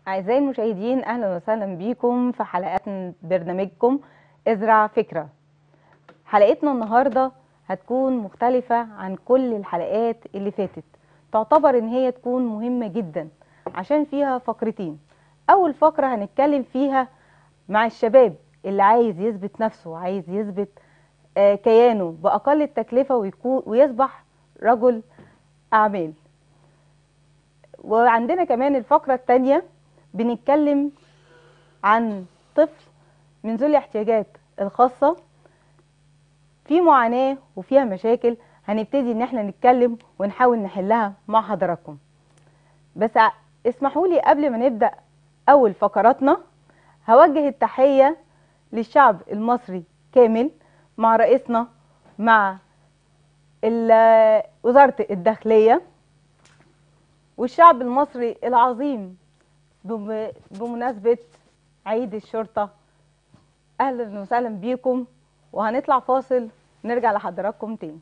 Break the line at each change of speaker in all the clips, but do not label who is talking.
أعزائي المشاهدين أهلا وسهلا بيكم في حلقات برنامجكم ازرع فكرة حلقتنا النهاردة هتكون مختلفة عن كل الحلقات اللي فاتت تعتبر إن هي تكون مهمة جدا عشان فيها فقرتين أول فقرة هنتكلم فيها مع الشباب اللي عايز يثبت نفسه عايز يثبت آه، كيانه بأقل التكلفة ويكون ويصبح رجل أعمال وعندنا كمان الفقرة التانية بنتكلم عن طفل من ذوي الاحتياجات الخاصة في معاناة وفيها مشاكل هنبتدي ان احنا نتكلم ونحاول نحلها مع حضراتكم بس ع- اسمحوا لي قبل ما نبدأ أول فقراتنا هوجه التحية للشعب المصري كامل مع رئيسنا مع ال- وزارة الداخلية والشعب المصري العظيم بم- بمناسبة عيد الشرطة أهلا وسهلا بيكم وهنطلع فاصل نرجع لحضراتكم تاني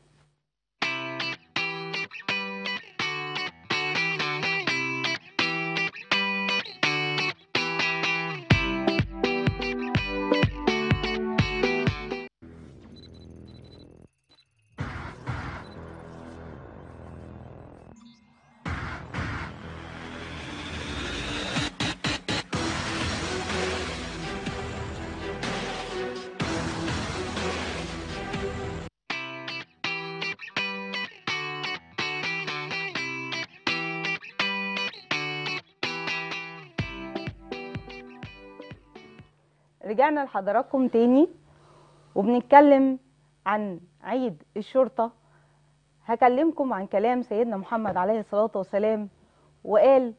رجعنا لحضراتكم تاني وبنتكلم عن عيد الشرطة هكلمكم عن كلام سيدنا محمد عليه الصلاة والسلام وقال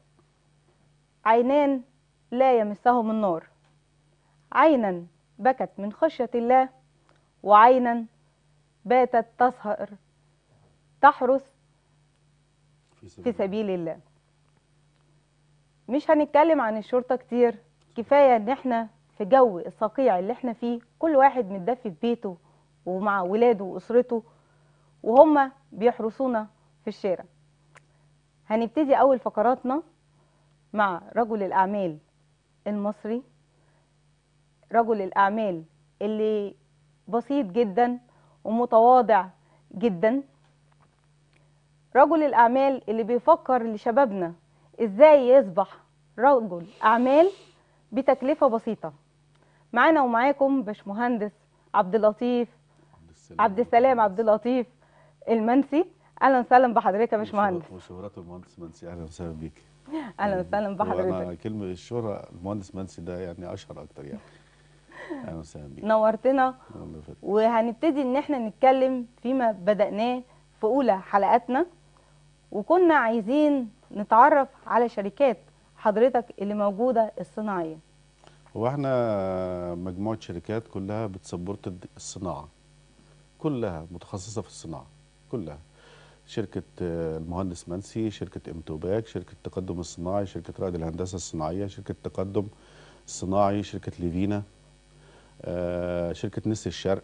عينان لا يمسهم النار عينا بكت من خشية الله وعينا باتت تسهر تحرس في سبيل الله مش هنتكلم عن الشرطة كتير كفاية ان احنا في جو الصقيع اللي احنا فيه كل واحد متدفي في بيته ومع ولاده واسرته وهم بيحرسونا في الشارع هنبتدي اول فقراتنا مع رجل الاعمال المصري رجل الاعمال اللي بسيط جدا ومتواضع جدا رجل الاعمال اللي بيفكر لشبابنا ازاي يصبح رجل اعمال بتكلفه بسيطه معانا ومعاكم باشمهندس عبد اللطيف عبد السلام عبد اللطيف المنسي اهلا وسهلا بحضرتك يا باشمهندس
وشهرات المهندس منسي اهلا وسهلا بيك
اهلا وسهلا بحضرتك
وانا كلمه الشهره المهندس منسي ده يعني اشهر اكتر يعني اهلا وسهلا بيك
نورتنا
الله يفتح.
وهنبتدي ان احنا نتكلم فيما بدأناه في اولى حلقاتنا وكنا عايزين نتعرف على شركات حضرتك اللي موجودة الصناعية
هو احنا مجموعه شركات كلها بتسبورت الصناعه كلها متخصصه في الصناعه كلها شركه آه، المهندس منسي شركه امتوباك شركه التقدم الصناعي شركه رائد الهندسه الصناعيه شركه التقدم الصناعي شركه ليفينا آه، شركه نس الشرق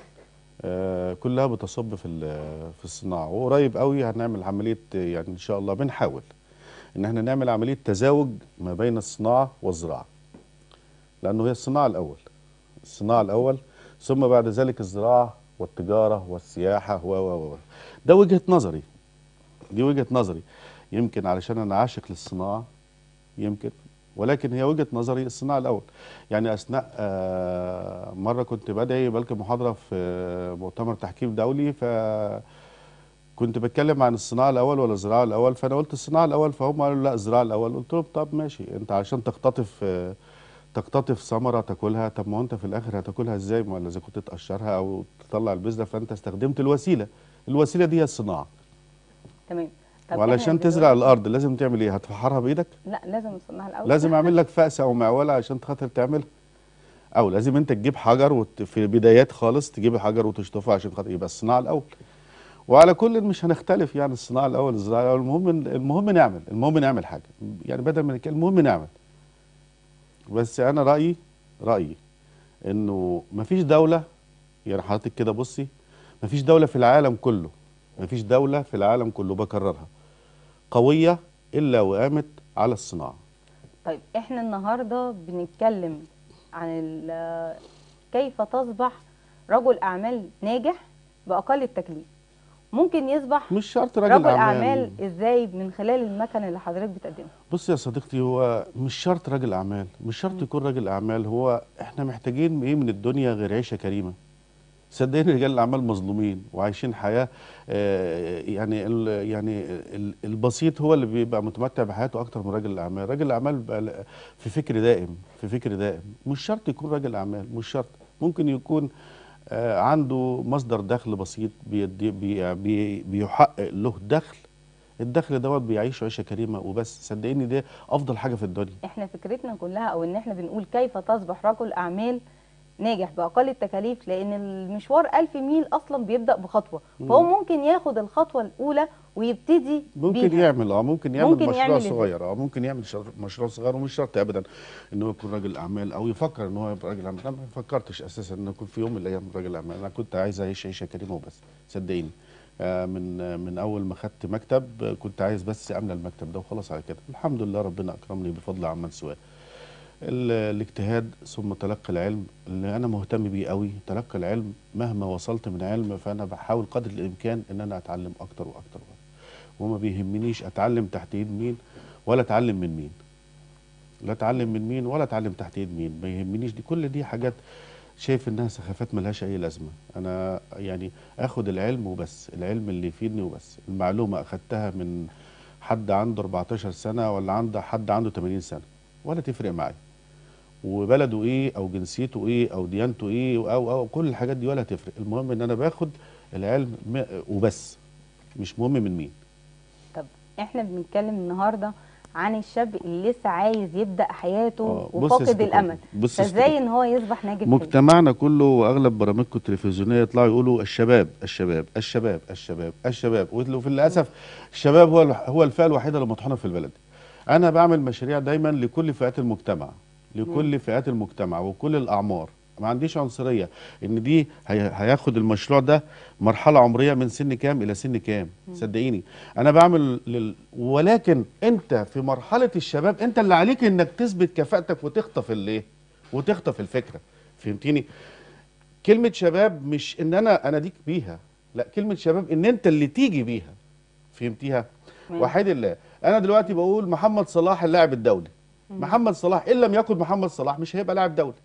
آه، كلها بتصب في ال- في الصناعه وقريب قوي هنعمل عمليه آه، يعني ان شاء الله بنحاول ان احنا نعمل عمليه تزاوج ما بين الصناعه والزراعه لانه هي الصناعه الاول الصناعه الاول ثم بعد ذلك الزراعه والتجاره والسياحه و و و ده وجهه نظري دي وجهه نظري يمكن علشان انا عاشق للصناعه يمكن ولكن هي وجهه نظري الصناعه الاول يعني اثناء آه، مره كنت بدعي بلقي محاضره في آه، مؤتمر تحكيم دولي ف كنت بتكلم عن الصناعه الاول ولا الزراعه الاول فانا قلت الصناعه الاول فهم قالوا لا الزراعه الاول قلت لهم طب ماشي انت عشان تقتطف آه، تقتطف ثمره تاكلها طب ما هو انت في الاخر هتاكلها ازاي ما اذا كنت تقشرها او تطلع البذره فانت استخدمت الوسيله الوسيله دي هي الصناعه
تمام طب
وعلشان
إحنا
تزرع
دلوقتي-
الارض لازم تعمل ايه هتفحرها بايدك
لا لازم نصنعها الاول
لازم اعمل لك فأس او معوله عشان خاطر تعملها او لازم انت تجيب حجر وت... في البدايات خالص تجيب حجر وتشطفه عشان خاطر يبقى الصناعه الاول وعلى كل مش هنختلف يعني الصناعه الاول الزراعه الاول المهم المهم نعمل المهم نعمل حاجه يعني بدل ما نتكلم المهم نعمل بس انا رايي رايي انه مفيش دوله يعني حضرتك كده بصي مفيش دوله في العالم كله مفيش دوله في العالم كله بكررها قويه الا وقامت على الصناعه
طيب احنا النهارده بنتكلم عن ال- كيف تصبح رجل اعمال ناجح باقل التكليف ممكن يصبح
مش شرط راجل,
رجل اعمال ازاي من خلال المكنه اللي حضرتك بتقدمها
بص يا صديقتي هو مش شرط راجل اعمال مش شرط يكون راجل اعمال هو احنا محتاجين ايه من الدنيا غير عيشه كريمه صدقني رجال الاعمال مظلومين وعايشين حياه آه، يعني ال يعني ال- البسيط هو اللي بيبقى متمتع بحياته اكتر من راجل الاعمال راجل الاعمال بيبقى ل- في فكر دائم في فكر دائم مش شرط يكون راجل اعمال مش شرط ممكن يكون آه، عنده مصدر دخل بسيط بيدي بي بي بيحقق له دخل الدخل دوت بيعيشه عيشه كريمه وبس صدقيني ده افضل حاجه في الدنيا
احنا فكرتنا كلها او ان احنا بنقول كيف تصبح رجل اعمال ناجح باقل التكاليف لان المشوار ألف ميل اصلا بيبدا بخطوه فهو ممكن ياخد الخطوه الاولى ويبتدي
ممكن
بيها.
يعمل اه ممكن يعمل
ممكن
مشروع
يعمل إزاي؟
صغير اه ممكن يعمل شر- مشروع صغير ومش شرط ابدا ان هو يكون راجل اعمال او يفكر ان هو يبقى راجل اعمال انا ما فكرتش اساسا ان اكون في يوم من الايام راجل اعمال انا كنت عايز اعيش عيشه كريمه وبس صدقيني آه من آه من اول ما خدت مكتب آه، كنت عايز بس املى المكتب ده وخلاص على كده الحمد لله ربنا اكرمني بفضل عمن سواه ال- الاجتهاد ثم تلقي العلم اللي انا مهتم بيه قوي تلقي العلم مهما وصلت من علم فانا بحاول قدر الامكان ان انا اتعلم اكتر واكتر واكتر وما بيهمنيش اتعلم تحت ايد مين ولا اتعلم من مين لا اتعلم من مين ولا اتعلم تحت ايد مين ما يهمنيش دي كل دي حاجات شايف انها سخافات ملهاش اي لازمه انا يعني اخد العلم وبس العلم اللي يفيدني وبس المعلومه اخدتها من حد عنده 14 سنه ولا عنده حد عنده 80 سنه ولا تفرق معايا وبلده ايه او جنسيته ايه او ديانته ايه او او كل الحاجات دي ولا تفرق المهم ان انا باخد العلم م- وبس مش مهم من مين
طب احنا بنتكلم النهارده عن الشاب اللي لسه عايز يبدا حياته
آه، بص يا
وفاقد
ستي
الامل
كده، بص يا ستي
فازاي
كده.
ان هو يصبح ناجح فيه؟
مجتمعنا كله واغلب برامجكم التلفزيونيه يطلعوا يقولوا الشباب الشباب الشباب الشباب الشباب وفي للاسف الشباب هو الوح- هو الفئه الوحيده اللي مطحونه في البلد انا بعمل مشاريع دايما لكل فئات المجتمع لكل فئات المجتمع وكل الاعمار ما عنديش عنصريه ان دي هي- هياخد المشروع ده مرحله عمريه من سن كام الى سن كام صدقيني انا بعمل لل... ولكن انت في مرحله الشباب انت اللي عليك انك تثبت كفاءتك وتخطف الايه وتخطف الفكره فهمتيني كلمه شباب مش ان انا اناديك بيها لا كلمه شباب ان انت اللي تيجي بيها فهمتيها
ماشي.
وحيد الله انا دلوقتي بقول محمد صلاح اللاعب الدولي محمد صلاح ان لم يكن محمد صلاح مش هيبقى لاعب دولي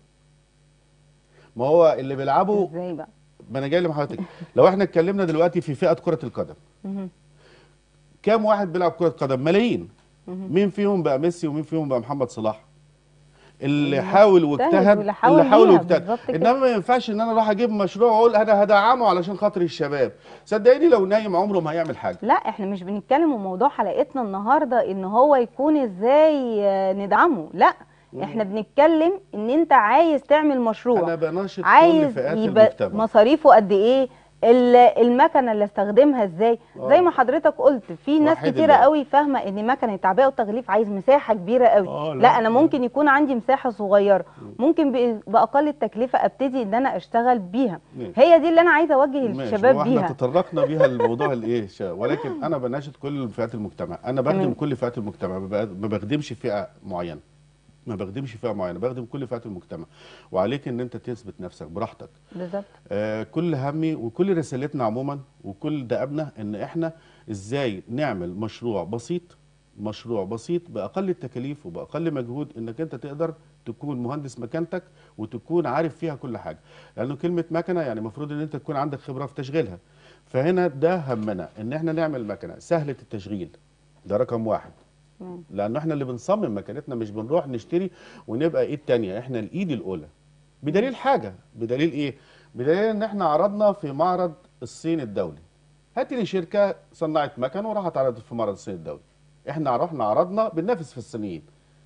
ما هو اللي بيلعبوا
ازاي بقى
ما انا جاي لحضرتك لو احنا اتكلمنا دلوقتي في فئه كره القدم
مهم.
كام واحد بيلعب كره قدم ملايين مين فيهم بقى ميسي ومين فيهم بقى محمد صلاح اللي حاول واجتهد
واللي حاول
اللي حاول
بيها،
واجتهد
بالظبط كده.
انما ما ينفعش ان انا اروح اجيب مشروع واقول انا هدعمه علشان خاطر الشباب صدقني لو نايم عمره ما هيعمل حاجه
لا احنا مش بنتكلم وموضوع حلقتنا النهارده ان هو يكون ازاي آه، ندعمه لا احنا بنتكلم ان انت عايز تعمل مشروع
انا بناشط كل
عايز
فئات
يبقى
المجتمع
مصاريفه قد ايه ال- المكنه اللي استخدمها ازاي
آه.
زي ما حضرتك قلت في ناس
وحيد
كتيره
الله.
قوي فاهمه ان مكنه التعبئه والتغليف عايز مساحه كبيره قوي
آه،
لا,
لا،
انا
لا.
ممكن يكون عندي مساحه صغيره ممكن ب- باقل التكلفه ابتدي ان انا اشتغل بيها
ماشي.
هي دي اللي انا عايزه اوجه
ماشي،
الشباب
هو احنا
بيها
تطرقنا بيها لموضوع الايه شا- ولكن انا بناشد كل فئات المجتمع انا بخدم
تمام.
كل فئات المجتمع ما بق- ما بخدمش فئه معينه ما بخدمش فئه معينه بخدم كل فئات المجتمع وعليك ان انت تثبت نفسك براحتك
بالظبط
آه كل همي وكل رسالتنا عموما وكل دأبنا ان احنا ازاي نعمل مشروع بسيط مشروع بسيط باقل التكاليف وباقل مجهود انك انت تقدر تكون مهندس مكانتك وتكون عارف فيها كل حاجه لانه كلمه مكنه يعني المفروض ان انت تكون عندك خبره في تشغيلها فهنا ده همنا ان احنا نعمل مكنه سهله التشغيل ده رقم واحد
تمام.
لانه احنا اللي بنصمم مكانتنا مش بنروح نشتري ونبقى ايد تانية احنا الايد الاولى بدليل حاجه بدليل ايه بدليل ان احنا عرضنا في معرض الصين الدولي هات لي شركه صنعت مكن وراحت عرضت في معرض الصين الدولي احنا رحنا عرضنا بننافس في الصينيين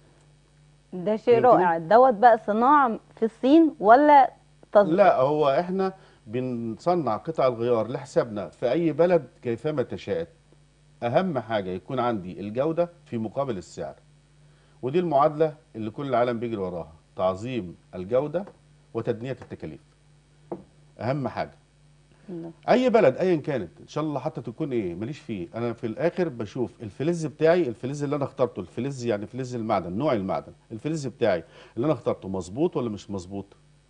ده شيء
فهمتني؟
رائع دوت بقى صناعه في الصين ولا تصدير
لا هو احنا بنصنع قطع الغيار لحسابنا في اي بلد كيفما تشاء اهم حاجه يكون عندي الجوده في مقابل السعر ودي المعادله اللي كل العالم بيجري وراها تعظيم الجوده وتدنيه التكاليف اهم حاجه اي بلد ايا كانت ان شاء الله حتى تكون ايه ماليش فيه انا في الاخر بشوف الفلز بتاعي الفلز اللي انا اخترته الفلز يعني فلز المعدن نوع المعدن الفلز بتاعي اللي انا اخترته مظبوط ولا مش مظبوط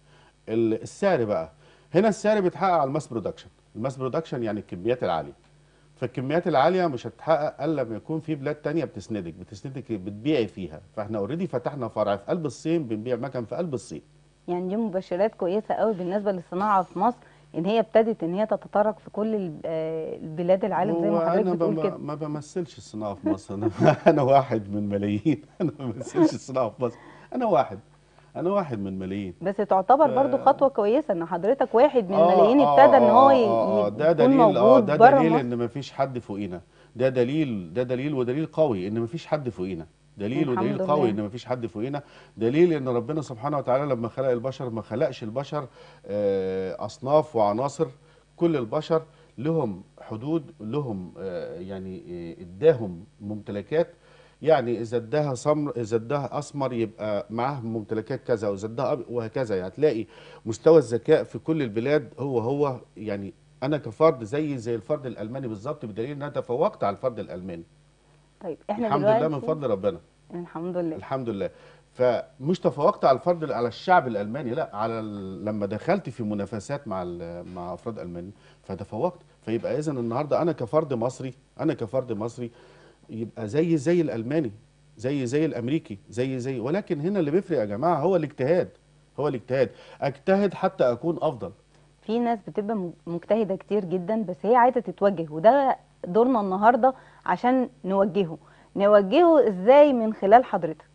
ال- السعر بقى هنا السعر بيتحقق على الماس برودكشن الماس برودكشن يعني الكميات العاليه فالكميات العاليه مش هتتحقق الا لما يكون في بلاد تانية بتسندك بتسندك بتبيعي فيها فاحنا اوريدي فتحنا فرع في قلب الصين بنبيع مكن في قلب الصين
يعني دي مبشرات كويسه قوي بالنسبه للصناعه في مصر ان هي ابتدت ان هي تتطرق في كل ال- آه، البلاد العالم زي
هو
ما حضرتك
انا
بتقول
بم-
كده
ما بمثلش الصناعه في مصر انا انا واحد من ملايين انا ما بمثلش الصناعه في مصر انا واحد انا واحد من ملايين
بس تعتبر
ف-
برضو خطوه كويسه ان حضرتك واحد من
آه،
الملايين
آه،
ابتدى ان هو
آه،
ي-
آه، آه، ده
يكون
دليل اه
موجود
ده
بره
دليل
مصر
ان مفيش حد فوقينا ده دليل ده دليل ودليل قوي ان مفيش حد فوقينا دليل
الحمد
ودليل قوي
لله.
ان مفيش حد فوقينا دليل ان ربنا سبحانه وتعالى لما خلق البشر ما خلقش البشر آه، اصناف وعناصر كل البشر لهم حدود لهم آه، يعني آه، اداهم ممتلكات يعني اذا اداها سمر اذا اداها اسمر يبقى معاه ممتلكات كذا واذا اداها أبيض وهكذا يعني هتلاقي مستوى الذكاء في كل البلاد هو هو يعني انا كفرد زي زي الفرد الالماني بالظبط بدليل ان انا تفوقت على الفرد الالماني
طيب احنا
الحمد
دلوقتي
لله من فضل ربنا
الحمد لله
الحمد لله فمش تفوقت على الفرد على الشعب الالماني لا على ال... لما دخلت في منافسات مع ال... مع افراد المان فتفوقت فيبقى اذا النهارده انا كفرد مصري انا كفرد مصري يبقى زي زي الالماني زي زي الامريكي زي زي ولكن هنا اللي بيفرق يا جماعه هو الاجتهاد هو الاجتهاد اجتهد حتى اكون افضل
في ناس بتبقى م- مجتهده كتير جدا بس هي عايزه تتوجه وده دورنا النهارده عشان نوجهه نوجهه ازاي من خلال حضرتك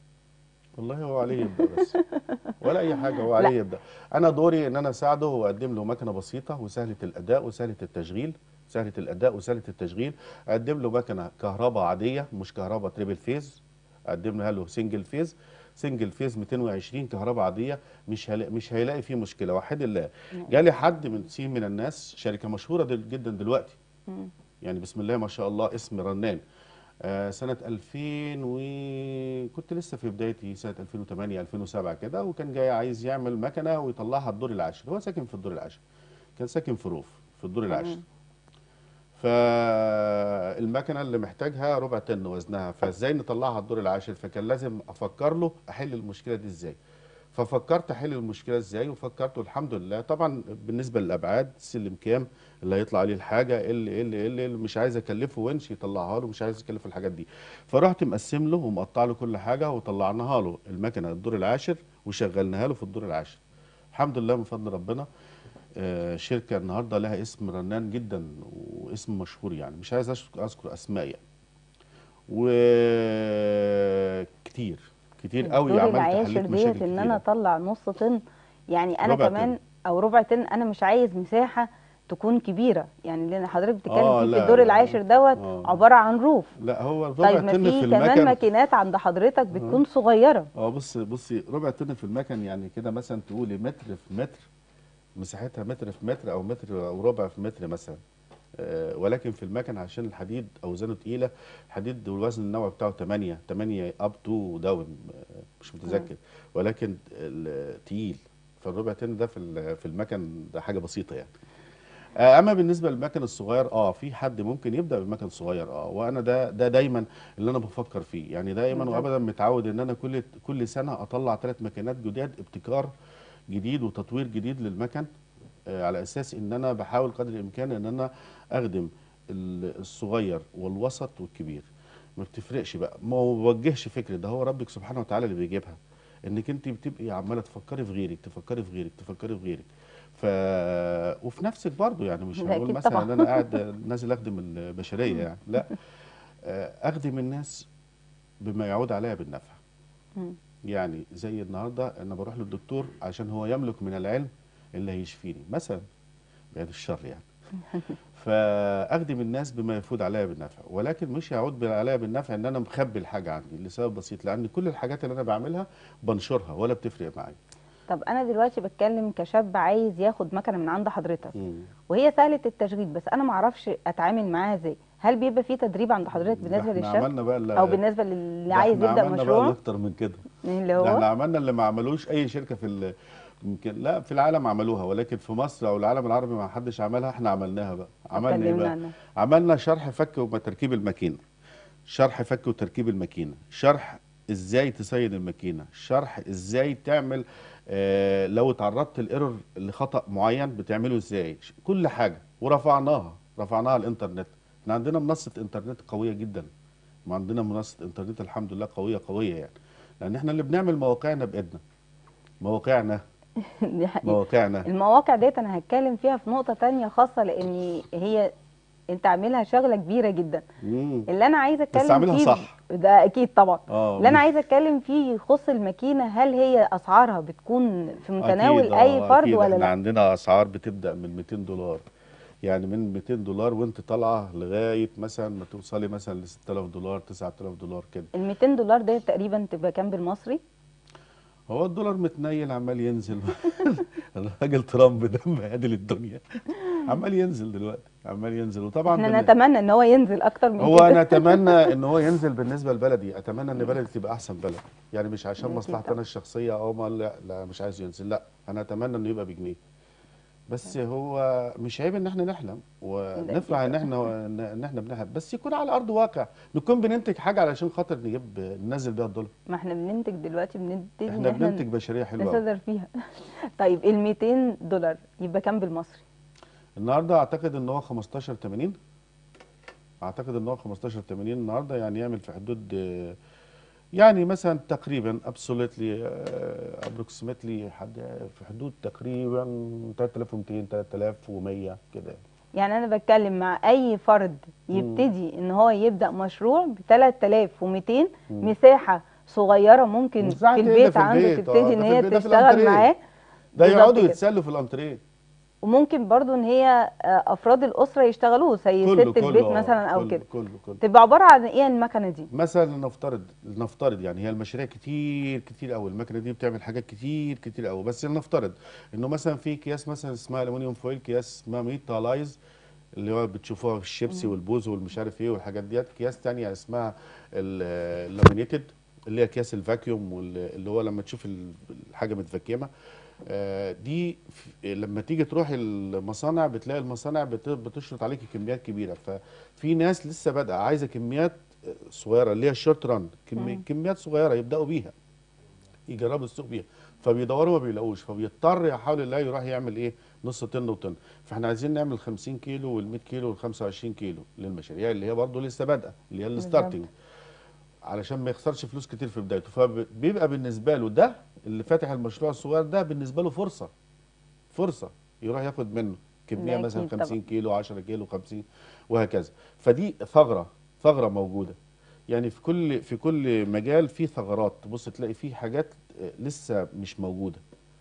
والله هو عليه يبدا بس ولا اي حاجه هو عليه يبدا انا دوري ان انا اساعده واقدم له مكنه بسيطه وسهله الاداء وسهله التشغيل سهله الاداء وسهله التشغيل اقدم له مكنه كهرباء عاديه مش كهرباء تريبل فيز اقدم له سنجل فيز سنجل فيز 220 كهرباء عاديه مش هلا مش هيلاقي فيه مشكله وحد الله جالي حد من سين من الناس شركه مشهوره دل جدا دلوقتي
مم.
يعني بسم الله ما شاء الله اسم رنان آه سنة 2000 و كنت لسه في بدايتي سنة 2008 2007 كده وكان جاي عايز يعمل مكنة ويطلعها الدور العاشر هو ساكن في الدور العاشر كان ساكن في روف في الدور العاشر فالمكنة اللي محتاجها ربع طن وزنها فازاي نطلعها الدور العاشر فكان لازم افكر له احل المشكلة دي ازاي ففكرت احل المشكله ازاي وفكرت والحمد لله طبعا بالنسبه للابعاد السلم كام اللي هيطلع عليه الحاجه إيه اللي إيه اللي إيه اللي اللي مش عايز اكلفه ونش يطلعها له مش عايز اكلف الحاجات دي فرحت مقسم له ومقطع له كل حاجه وطلعناها له المكنه الدور العاشر وشغلناها له في الدور العاشر الحمد لله من فضل ربنا آه، شركه النهارده لها اسم رنان جدا واسم مشهور يعني مش عايز أشك- اذكر اسماء يعني وكتير كتير قوي
الدور
عملت
العاشر
حليت
ديت
مشاكل
ان انا
كتيرة.
اطلع نص طن يعني انا
ربع
كمان
طن.
او ربع طن انا مش عايز مساحه تكون كبيره يعني لان حضرتك بتتكلم
آه،
فيه في
لا،
الدور
لا.
العاشر دوت
آه.
عباره عن روف
لا هو الربع
طيب ما
طن
في
في
كمان
المكن
ماكينات عند حضرتك بتكون صغيره
اه بص بصي ربع طن في المكن يعني كده مثلا تقولي متر في متر مساحتها متر في متر او متر او ربع في متر مثلا آه ولكن في المكن عشان الحديد اوزانه تقيله الحديد والوزن النوعي بتاعه 8 8 اب تو داون آه مش متذكر ولكن ال- تقيل فالربع طن ده في ال- في المكن ده حاجه بسيطه يعني آه، اما بالنسبه للمكن الصغير اه في حد ممكن يبدا بالمكن الصغير اه وانا ده ده دايما اللي انا بفكر فيه يعني دايما
بالظبط.
وابدا متعود ان انا كل كل سنه اطلع ثلاث ماكينات جداد ابتكار جديد وتطوير جديد للمكن آه، على اساس ان انا بحاول قدر الامكان ان انا اخدم ال- الصغير والوسط والكبير ما بتفرقش بقى ما بوجهش فكره ده هو ربك سبحانه وتعالى اللي بيجيبها انك انت بتبقي عماله تفكري في غيرك تفكري في غيرك تفكري في غيرك ف وفي نفسك برضو يعني مش
ده
هنقول
أكيد
مثلا
طبعا.
ان انا قاعد نازل اخدم البشريه يعني لا آه، اخدم الناس بما يعود عليها بالنفع
مم.
يعني زي النهارده انا بروح للدكتور عشان هو يملك من العلم اللي هيشفيني مثلا بعيد الشر يعني فاخدم الناس بما يفوت عليها بالنفع ولكن مش يعود عليها بالنفع ان انا مخبي الحاجه عندي لسبب بسيط لان كل الحاجات اللي انا بعملها بنشرها ولا بتفرق معايا
طب انا دلوقتي بتكلم كشاب عايز ياخد مكنه من عند حضرتك
مم.
وهي سهله التشغيل بس انا ما اعرفش اتعامل معاها ازاي هل بيبقى في تدريب عند حضرتك
ده
بالنسبه
احنا
للشاب
عملنا بقى اللي
او بالنسبه للي
ده
عايز
احنا
يبدا
عملنا بقى
مشروع
اكتر من كده
اللي
ده احنا
هو
عملنا اللي ما عملوش اي شركه في ال- يمكن لا في العالم عملوها ولكن في مصر او العالم العربي ما حدش عملها احنا عملناها بقى عملنا ايه
اتكلمنا
بقى
عنها.
عملنا شرح فك وتركيب الماكينه شرح فك وتركيب الماكينه شرح ازاي تصين الماكينه شرح ازاي تعمل آه لو تعرضت الايرور لخطا معين بتعمله ازاي ش- كل حاجه ورفعناها رفعناها على الانترنت احنا عندنا منصه انترنت قويه جدا ما عندنا منصه انترنت الحمد لله قويه قويه يعني لان احنا اللي بنعمل مواقعنا بايدنا مواقعنا
دي حقيقة.
مواقعنا
المواقع ديت انا هتكلم فيها في نقطة تانية خاصة لان هي انت عاملها شغلة كبيرة جدا
مم.
اللي انا عايزة اتكلم
عاملها
فيه
صح.
ده اكيد طبعا
اه
اللي انا
مش-
عايزة اتكلم فيه يخص الماكينة هل هي اسعارها بتكون في متناول
أكيد،
اي
آه،
فرد
أكيد.
ولا
احنا
لا
عندنا اسعار بتبدا من 200 دولار يعني من 200 دولار وانت طالعه لغايه مثلا ما توصلي مثلا ل 6000 دولار 9000 دولار كده
ال 200 دولار ديت تقريبا تبقى كام بالمصري
هو الدولار متنيل عمال ينزل الراجل ترامب ده مبهدل الدنيا عمال ينزل دلوقتي عمال ينزل وطبعا
احنا
بن-
نتمنى ان هو ينزل اكتر من
هو
كده
انا اتمنى ان هو ينزل بالنسبه لبلدي اتمنى ان بلدي تبقى احسن بلد يعني مش عشان
أكيد
مصلحتي
طبعا.
انا الشخصيه او ما لا, لا مش عايز ينزل لا انا اتمنى انه يبقى بجنيه بس هو مش عيب ان احنا نحلم ونفرح ان احنا ان احنا بنحلم بس يكون على ارض واقع نكون بننتج حاجه علشان خاطر نجيب ننزل بيها الدولار
ما احنا بننتج دلوقتي بنبتدي
احنا
ان احنا
بننتج بشريه حلوه أوي.
نصدر فيها طيب ال 200 دولار يبقى كام بالمصري
النهارده اعتقد ان هو 15 80 اعتقد ان هو 15 80 النهارده يعني يعمل في حدود آه، يعني مثلا تقريبا ابسوليتلي ابروكسيمتلي حد في حدود تقريبا 3200 3100 كده
يعني انا بتكلم مع اي فرد يبتدي ان هو يبدا مشروع ب 3200 مساحه صغيره ممكن
مساحة
في
إيه ده
البيت
في
عنده
البيت؟ آه،
تبتدي
ده
ان
في
هي
البيت، ده في
تشتغل
الأنتريه.
معاه
ده
بالظبط
يقعدوا
كده.
يتسلوا في الانتريه
وممكن برضو ان هي آه، افراد الاسره يشتغلوه زي
كله
ست البيت
كله آه،
مثلا او
كله
كده
كله كله
تبقى عباره عن ايه المكنه دي
مثلا نفترض نفترض يعني هي المشاريع كتير كتير قوي المكنه دي بتعمل حاجات كتير كتير قوي بس نفترض انه مثلا في اكياس مثلا اسمها الومنيوم فويل اكياس اسمها ميتالايز اللي هو بتشوفوها في الشيبسي والبوز والمش عارف ايه والحاجات ديت اكياس تانية اسمها اللامينيتد اللي هي اكياس الفاكيوم وال- اللي هو لما تشوف ال- الحاجه متفكمه آه، دي ف- لما تيجي تروح المصانع بتلاقي المصانع بت- بتشرط عليك كميات كبيره ففي ناس لسه بادئه عايزه كميات آه، صغيره اللي هي الشورت ران كمي كميات صغيره يبداوا بيها يجربوا السوق بيها فبيدوروا ما بيلاقوش فبيضطر يحاول الله يروح يعمل ايه نص طن وطن فاحنا عايزين نعمل 50 كيلو وال100 كيلو وال25 كيلو للمشاريع اللي هي برضه لسه بادئه اللي هي الستارتنج علشان ما يخسرش فلوس كتير في بدايته فبيبقى بالنسبه له ده اللي فاتح المشروع الصغير ده بالنسبه له فرصه فرصه يروح ياخد منه كميه
ده
مثلا
أكيد
50 كيلو 10 كيلو 50 وهكذا فدي ثغره ثغره موجوده يعني في كل في كل مجال في ثغرات تبص تلاقي فيه حاجات آه، لسه مش موجوده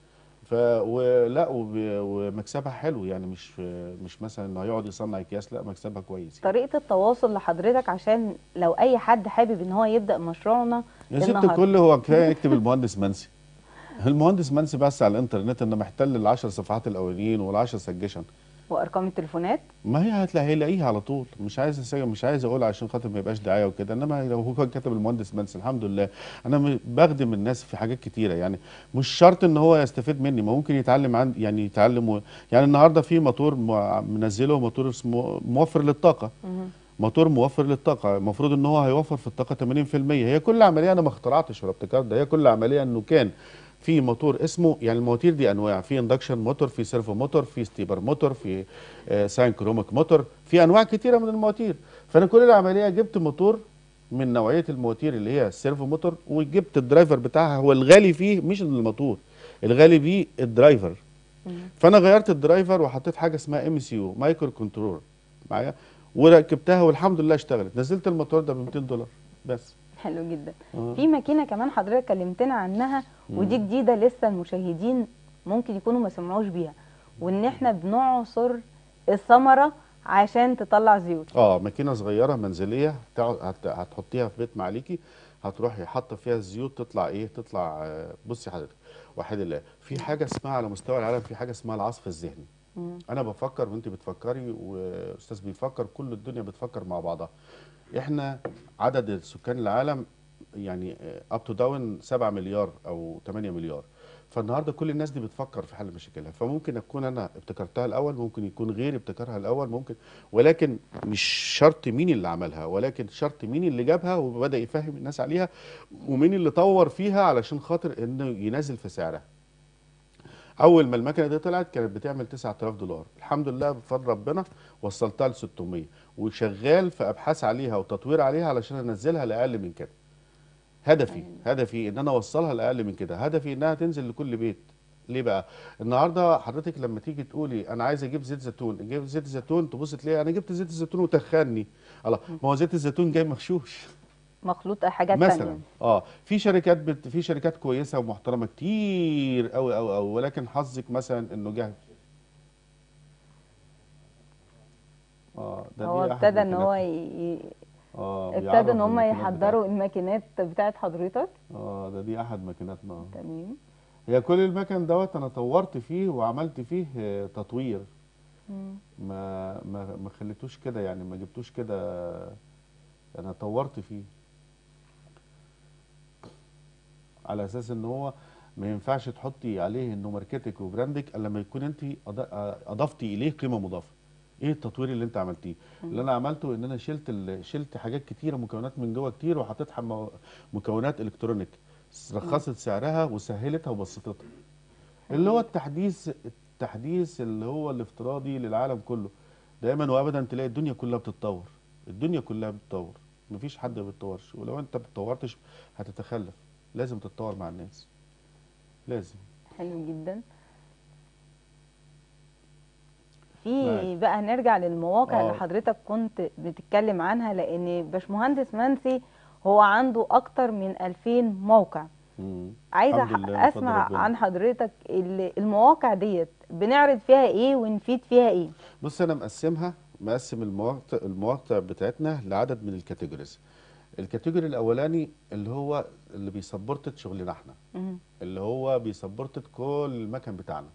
ف ولا وب- ومكسبها حلو يعني مش آه، مش مثلا انه هيقعد يصنع اكياس لا مكسبها كويس يعني.
طريقه التواصل لحضرتك عشان لو اي حد حابب ان هو يبدا مشروعنا
يا ست
النهاردة.
الكل هو كفايه يكتب المهندس منسي المهندس منسي بس على الانترنت انه محتل العشر صفحات الاولين والعشر سجشن
وارقام التليفونات
ما هي هتلاقي هيلاقيها على طول مش عايز أسجل مش عايز اقول عشان خاطر ما يبقاش دعايه وكده انما لو هو كتب المهندس منسي الحمد لله انا م- بخدم الناس في حاجات كتيره يعني مش شرط ان هو يستفيد مني ما ممكن يتعلم عن يعني يتعلم و... يعني النهارده في موتور م- منزله موتور اسمه موفر للطاقه
مهم.
موتور موفر للطاقه المفروض ان هو هيوفر في الطاقه 80% هي كل عمليه انا ما اخترعتش ولا ابتكرت ده هي كل عمليه انه كان في موتور اسمه يعني المواتير دي انواع في اندكشن موتور في سيرفو موتور في ستيبر موتور في آه ساين كروميك موتور في انواع كتيره من المواتير فانا كل العمليه جبت موتور من نوعيه المواتير اللي هي السيرفو موتور وجبت الدرايفر بتاعها هو الغالي فيه مش الموتور الغالي فيه الدرايفر
مم.
فانا غيرت الدرايفر وحطيت حاجه اسمها ام سي يو مايكرو كنترول معايا وركبتها والحمد لله اشتغلت نزلت الموتور ده ب 200 دولار بس
حلو جدا
آه.
في ماكينه كمان حضرتك كلمتنا عنها ودي جديده لسه المشاهدين ممكن يكونوا ما سمعوش بيها وان احنا بنعصر الثمره عشان تطلع زيوت
اه ماكينه صغيره منزليه تقعد- هت- هتحطيها في بيت معليكي هتروحي حاطه فيها الزيوت تطلع ايه تطلع آه، بصي حضرتك وحيد الله في حاجه اسمها على مستوى العالم في حاجه اسمها العصف الذهني
مم.
انا بفكر وانت بتفكري واستاذ بيفكر كل الدنيا بتفكر مع بعضها احنا عدد سكان العالم يعني اب تو داون 7 مليار او 8 مليار فالنهارده كل الناس دي بتفكر في حل مشاكلها فممكن اكون انا ابتكرتها الاول ممكن يكون غيري ابتكرها الاول ممكن ولكن مش شرط مين اللي عملها ولكن شرط مين اللي جابها وبدا يفهم الناس عليها ومين اللي طور فيها علشان خاطر انه ينزل في سعرها اول ما المكنه دي طلعت كانت بتعمل 9000 دولار الحمد لله بفضل ربنا وصلتها ل 600 وشغال في ابحاث عليها وتطوير عليها علشان انزلها لاقل من كده هدفي هدفي ان انا اوصلها لاقل من كده هدفي انها تنزل لكل بيت ليه بقى النهارده حضرتك لما تيجي تقولي انا عايز اجيب زيت زيتون اجيب زيت زيتون تبص تلاقي انا جبت زيت الزيتون وتخني الله ما هو زيت الزيتون جاي مغشوش
مخلوط حاجات
مثلا
تانية
اه في شركات بت... في شركات كويسه ومحترمه كتير قوي قوي قوي ولكن حظك مثلا انه جه اه ده
هو
دي أحد
ابتدى ان هو
ماكينات-
ي... ي-
اه
ابتدوا
بيعرف
ان هم
الماكينات
يحضروا الماكينات بتاعت حضرتك
بتاعته. اه ده دي احد ماكيناتنا
تمام
هي كل المكن دوت انا طورت فيه وعملت فيه آه، تطوير
مم.
ما ما ما خليتوش كده يعني ما جبتوش كده انا طورت فيه على اساس ان هو ما ينفعش تحطي عليه انه ماركتك وبراندك الا لما يكون انت أض- اضفتي اليه قيمه مضافه ايه التطوير اللي انت عملتيه اللي انا عملته ان انا شلت ال- شلت حاجات كتيره مكونات من جوه كتير وحطيتها مو- مكونات الكترونيك رخصت سعرها وسهلتها وبسطتها اللي هو التحديث التحديث اللي هو الافتراضي للعالم كله دايما وابدا تلاقي الدنيا كلها بتتطور الدنيا كلها بتتطور مفيش حد ما بيتطورش ولو انت ما بتطورتش هتتخلف لازم تتطور مع الناس لازم
حلو جدا في
معاك.
بقى هنرجع للمواقع
آه.
اللي حضرتك كنت بتتكلم عنها لان باشمهندس منسي هو عنده اكتر من 2000 موقع
مم.
عايزه
الحمد لله، من فضل
اسمع
ربنا.
عن حضرتك ال- المواقع ديت بنعرض فيها ايه ونفيد فيها ايه
بص انا مقسمها مقسم المواقع المواقع بتاعتنا لعدد من الكاتيجوريز الكاتيجوري الاولاني اللي هو اللي بيسبورتد شغلنا احنا
مم.
اللي هو بيسبورتد كل المكن بتاعنا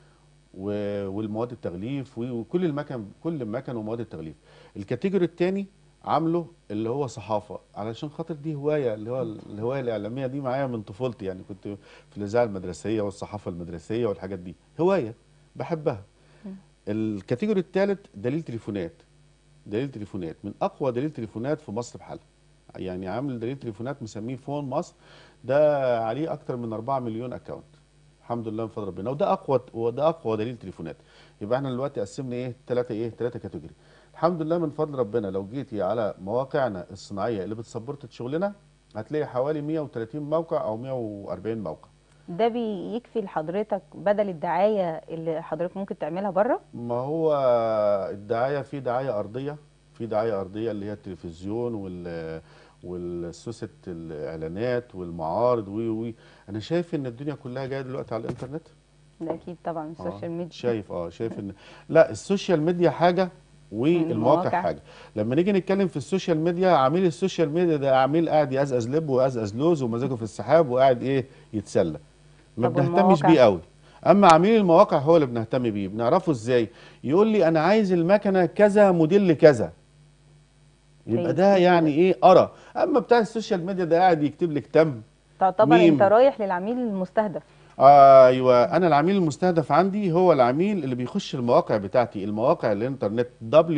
و- والمواد التغليف و- وكل المكن كل المكن ومواد التغليف الكاتيجوري الثاني عامله اللي هو صحافه علشان خاطر دي هوايه اللي هو الهوايه الاعلاميه دي معايا من طفولتي يعني كنت في الاذاعه المدرسيه والصحافه المدرسيه والحاجات دي هوايه بحبها الكاتيجوري الثالث دليل تليفونات دليل تليفونات من اقوى دليل تليفونات في مصر بحالها يعني عامل دليل تليفونات مسميه فون مصر ده عليه اكتر من 4 مليون اكونت الحمد لله من فضل ربنا وده اقوى وده اقوى دليل تليفونات يبقى احنا دلوقتي قسمنا ايه ثلاثه ايه ثلاثه كاتيجوري الحمد لله من فضل ربنا لو جيتي على مواقعنا الصناعيه اللي بتسبورت شغلنا هتلاقي حوالي 130 موقع او 140 موقع
ده بيكفي لحضرتك بدل الدعايه اللي حضرتك ممكن تعملها بره
ما هو الدعايه في دعايه ارضيه في دعايه ارضيه اللي هي التلفزيون وال والسوسه الاعلانات والمعارض و و انا شايف ان الدنيا كلها جايه دلوقتي على الانترنت
ده اكيد طبعا السوشيال
آه،
ميديا
شايف اه شايف ان لا السوشيال ميديا حاجه والمواقع
المواقع.
حاجه لما نيجي نتكلم في السوشيال ميديا عميل السوشيال ميديا ده عميل قاعد يقزقز لب ويقزقز لوز ومزاجه في السحاب وقاعد ايه يتسلى ما
طب
بنهتمش
والمواقع؟
بيه قوي اما عميل المواقع هو اللي بنهتم بيه بنعرفه ازاي يقول لي انا عايز المكنه كذا موديل كذا يبقى
طيب،
ده
كده.
يعني ايه ارى اما بتاع السوشيال ميديا ده قاعد يكتب لك تم
تعتبر
ميم.
انت رايح للعميل المستهدف
ايوه انا العميل المستهدف عندي هو العميل اللي بيخش المواقع بتاعتي المواقع الانترنت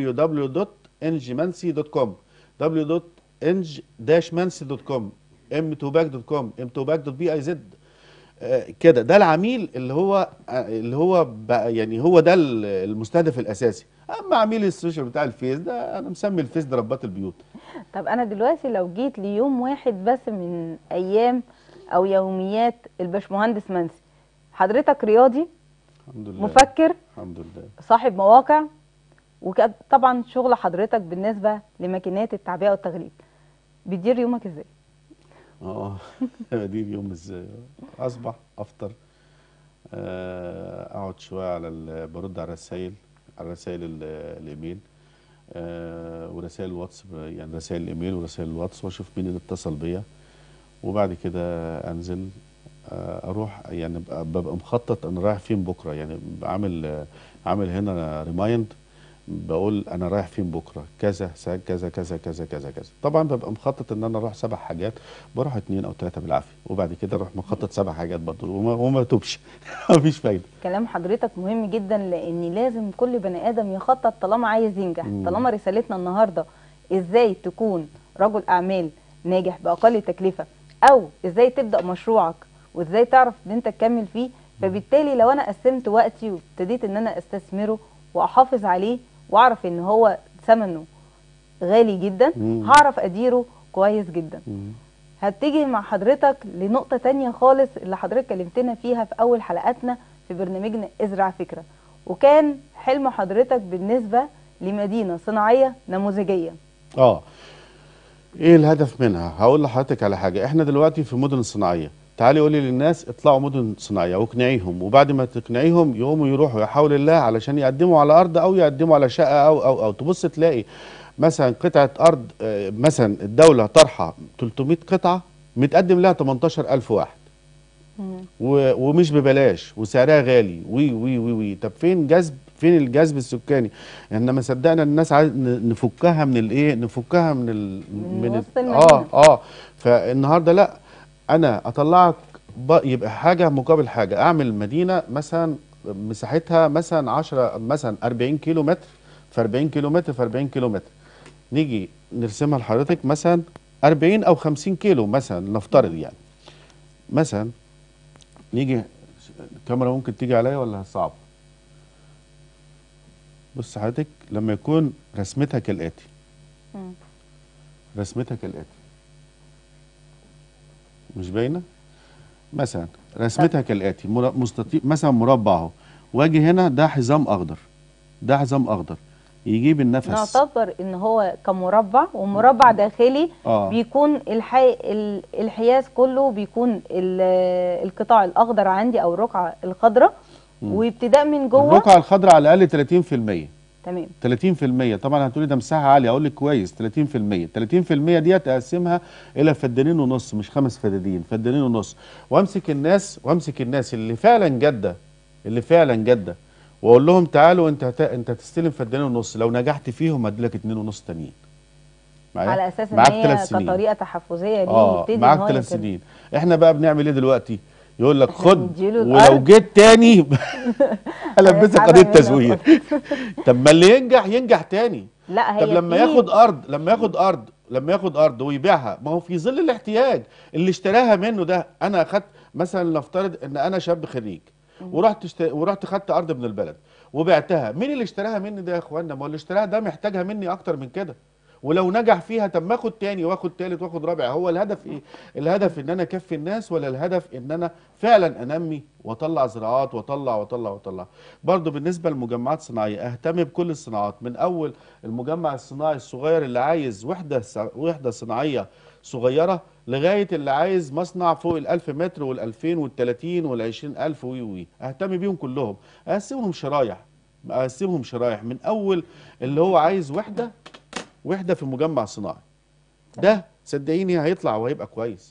www.ngmancy.com www.ng-mancy.com m2back.com m2back.biz آه، كده ده العميل اللي هو آه، اللي هو بقى يعني هو ده ال- المستهدف الاساسي اما عميل السوشيال بتاع الفيس ده انا مسمي الفيس ده ربات البيوت
طب انا دلوقتي لو جيت ليوم واحد بس من ايام او يوميات الباشمهندس منسي حضرتك رياضي
الحمد لله
مفكر
الحمد لله
صاحب مواقع وطبعا شغل حضرتك بالنسبه لماكينات التعبئه والتغليف بتدير يومك ازاي
اه دي اليوم ازاي اصبح افطر آه، اقعد شويه على ال- برد على الرسائل على رسائل ال- الايميل آه، ورسائل الواتس يعني رسائل الايميل ورسائل الواتس واشوف مين اللي اتصل بيا وبعد كده انزل آه، اروح يعني ببقى- ببقى مخطط انا رايح فين بكره يعني عامل آه، عامل هنا ريمايند بقول انا رايح فين بكره كذا ساعة كذا كذا كذا كذا كذا طبعا ببقى مخطط ان انا اروح سبع حاجات بروح اتنين او ثلاثه بالعافيه وبعد كده اروح مخطط سبع حاجات برضه وما, وما توبش مفيش فايده
كلام حضرتك مهم جدا لان لازم كل بني ادم يخطط طالما عايز ينجح
مم.
طالما رسالتنا النهارده ازاي تكون رجل اعمال ناجح باقل تكلفه او ازاي تبدا مشروعك وازاي تعرف ان انت تكمل فيه فبالتالي لو انا قسمت وقتي وابتديت ان انا استثمره واحافظ عليه واعرف ان هو ثمنه غالي جدا
مم.
هعرف اديره كويس جدا
مم.
هتيجي مع حضرتك لنقطة تانية خالص اللي حضرتك كلمتنا فيها في أول حلقاتنا في برنامجنا ازرع فكرة وكان حلم حضرتك بالنسبة لمدينة صناعية نموذجية
اه ايه الهدف منها هقول لحضرتك على حاجه احنا دلوقتي في مدن صناعيه تعالي قولي للناس اطلعوا مدن صناعيه واقنعيهم وبعد ما تقنعيهم يقوموا يروحوا يحاول الله علشان يقدموا على ارض او يقدموا على شقه او او او تبص تلاقي مثلا قطعه ارض آه، مثلا الدوله طرحه 300 قطعه متقدم لها 18000 واحد و- ومش ببلاش وسعرها غالي وي وي وي وي طب فين جذب فين الجذب السكاني احنا ما صدقنا الناس عايز ن- نفكها من الايه نفكها من ال
من
ال-
وسط
اه
المدينة.
اه فالنهارده لا انا اطلعك ب- يبقى حاجه مقابل حاجه اعمل مدينه مثلا مساحتها مثلا 10 مثلا 40 كيلو متر في 40 كيلو متر في 40 كيلو متر نيجي نرسمها لحضرتك مثلا 40 او 50 كيلو مثلا نفترض يعني مثلا نيجي الكاميرا ممكن تيجي عليا ولا صعب بص حضرتك لما يكون رسمتها كالاتي
مم.
رسمتها كالاتي مش باينه مثلا رسمتها كالاتي مر- مستطيل مثلا مربع اهو واجي هنا ده حزام اخضر ده حزام اخضر يجيب النفس
نعتبر ان هو كمربع ومربع داخلي
اه
بيكون الحي... ال- الحياز كله بيكون ال- القطاع الاخضر عندي او الرقعه الخضراء
مم.
وابتداء من جوه
الرقعه الخضراء على الاقل 30%
تمام
30% طبعا هتقولي ده مساحه عاليه اقول لك كويس 30% 30% ديت اقسمها الى فدانين ونص مش خمس فدادين فدانين ونص وامسك الناس وامسك الناس اللي فعلا جاده اللي فعلا جاده واقول لهم تعالوا انت هت... انت هتستلم فدانين ونص لو نجحت فيهم هدي لك اتنين ونص تانيين معايا؟
على اساس ان
معاك
هي
ثلاث سنين.
كطريقه تحفزيه ليه
اه
يبتدي إن
معاك
هو
ثلاث
يبتدي.
سنين احنا بقى بنعمل ايه دلوقتي يقول لك
إحنا
خد
بنديله
ولو
الأرض.
جيت تاني البسك
هيسحبها
قضيه
منه.
تزوير طب ما اللي ينجح ينجح تاني
لا هي
طب لما
في-
ياخد ارض لما ياخد ارض لما ياخد ارض ويبيعها ما هو في ظل الاحتياج اللي اشتراها منه ده انا اخدت مثلا نفترض ان انا شاب خريج ورحت اشت... ورحت خدت ارض من البلد وبعتها مين اللي اشتراها مني ده يا اخوانا ما هو اللي اشتراها ده محتاجها مني اكتر من كده ولو نجح فيها طب ما اخد تاني واخد تالت واخد رابع هو الهدف ايه الهدف ان انا اكفي الناس ولا الهدف ان انا فعلا انمي واطلع زراعات واطلع واطلع واطلع برضه بالنسبه للمجمعات الصناعيه اهتم بكل الصناعات من اول المجمع الصناعي الصغير اللي عايز وحده س- وحده صناعيه صغيره لغايه اللي عايز مصنع فوق ال 1000 متر وال 2000 وال 30 وال 20000 وي وي اهتم بيهم كلهم اقسمهم شرايح اقسمهم شرايح من اول اللي هو عايز وحده وحده في مجمع صناعي ده صدقيني هيطلع وهيبقى كويس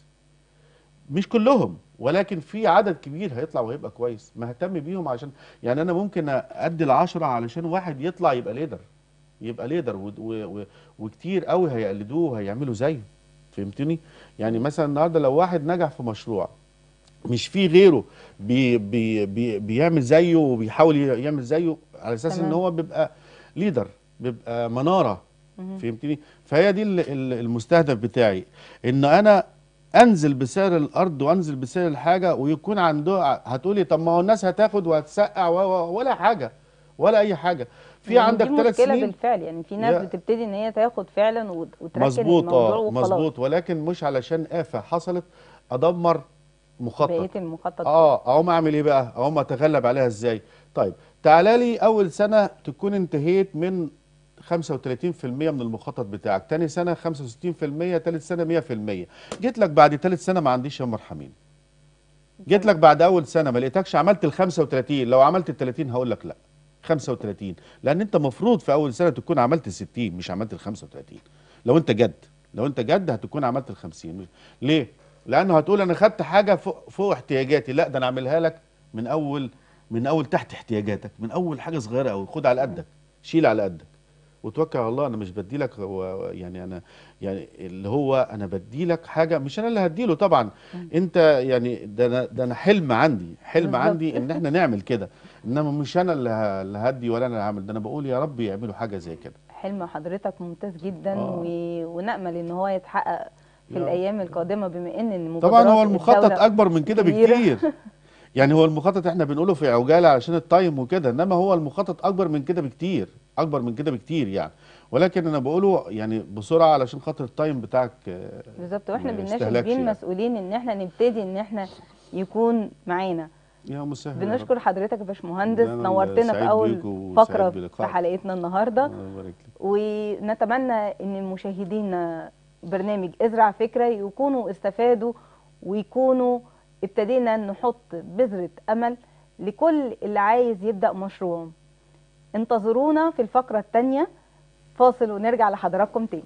مش كلهم ولكن في عدد كبير هيطلع وهيبقى كويس ما اهتم بيهم عشان يعني انا ممكن ادي العشرة علشان واحد يطلع يبقى ليدر يبقى ليدر و... و... و... وكتير قوي هيقلدوه وهيعملوا زيه فهمتني يعني مثلا النهارده لو واحد نجح في مشروع مش في غيره بي بي بي بيعمل زيه وبيحاول ي- يعمل زيه على اساس ان
تمام.
هو بيبقى ليدر بيبقى مناره
مهم.
فهمتني فهي دي ال- ال- المستهدف بتاعي ان انا انزل بسعر الارض وانزل بسعر الحاجه ويكون عنده هتقولي طب ما هو الناس هتاخد وهتسقع و- و- ولا حاجه ولا اي حاجه في
يعني
عندك
دي
ثلاث
مشكلة
سنين
بالفعل يعني في ناس
يا-
بتبتدي ان هي تاخد فعلا وت- وتركن
مظبوط
الموضوع
اه
وخلاص
مظبوط ولكن مش علشان آفة حصلت ادمر مخطط
بقيه المخطط
اه اقوم اعمل ايه بقى اقوم اتغلب عليها ازاي طيب تعالى لي اول سنه تكون انتهيت من 35% من المخطط بتاعك تاني سنه 65% تالت سنه 100% جيت لك بعد تالت سنه ما عنديش يا مرحمين جيت لك بعد اول سنه ما لقيتكش عملت ال 35 لو عملت ال 30 هقول لك لا 35 لان انت مفروض في اول سنه تكون عملت ال 60 مش عملت ال 35 لو انت جد لو انت جد هتكون عملت ال 50 مش- ليه لانه هتقول انا خدت حاجه فوق فوق احتياجاتي لا ده انا اعملها لك من اول من اول تحت احتياجاتك من اول حاجه صغيره قوي خد على قدك شيل على قدك وتوكل على الله انا مش بدي لك يعني انا يعني اللي هو انا بدي لك حاجه مش انا اللي هديله طبعا انت يعني ده انا ده انا حلم عندي حلم
بالظبط.
عندي ان احنا نعمل كده انما مش انا اللي ه- اللي هدي ولا انا اللي هعمل ده انا بقول يا رب يعملوا حاجه زي كده
حلم حضرتك ممتاز جدا
آه.
و... ونأمل ان هو يتحقق في
يا رب.
الايام القادمه بما ان المبادرات
طبعا هو المخطط
الدولة
اكبر من كده
كبيرة.
بكتير يعني هو المخطط احنا بنقوله في عجاله علشان التايم وكده انما هو المخطط اكبر من كده بكتير اكبر من كده بكتير يعني ولكن انا بقوله يعني بسرعه علشان خاطر التايم بتاعك آه،
بالظبط واحنا
ما
بنناشد
يستهلكش
بيه
يعني.
المسؤولين ان احنا نبتدي ان احنا يكون معانا
يا مسهل يا رب.
بنشكر حضرتك يا باشمهندس
ده أنا
نورتنا
سعيد
في اول
بيكم وسعيد
فقره في
بلقائك.
حلقتنا النهارده
الله يبارك لك
ونتمنى ان المشاهدين برنامج ازرع فكره يكونوا استفادوا ويكونوا ابتدينا نحط بذره امل لكل اللي عايز يبدا مشروع انتظرونا في الفقره الثانيه فاصل ونرجع لحضراتكم تاني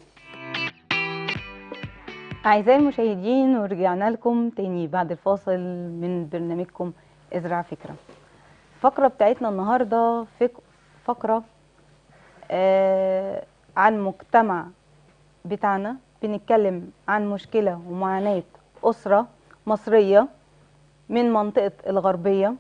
أعزائي المشاهدين ورجعنا لكم تاني بعد الفاصل من برنامجكم ازرع فكرة الفقرة بتاعتنا النهاردة فك... فقرة آه عن مجتمع بتاعنا بنتكلم عن مشكلة ومعاناة أسرة مصرية من منطقة الغربية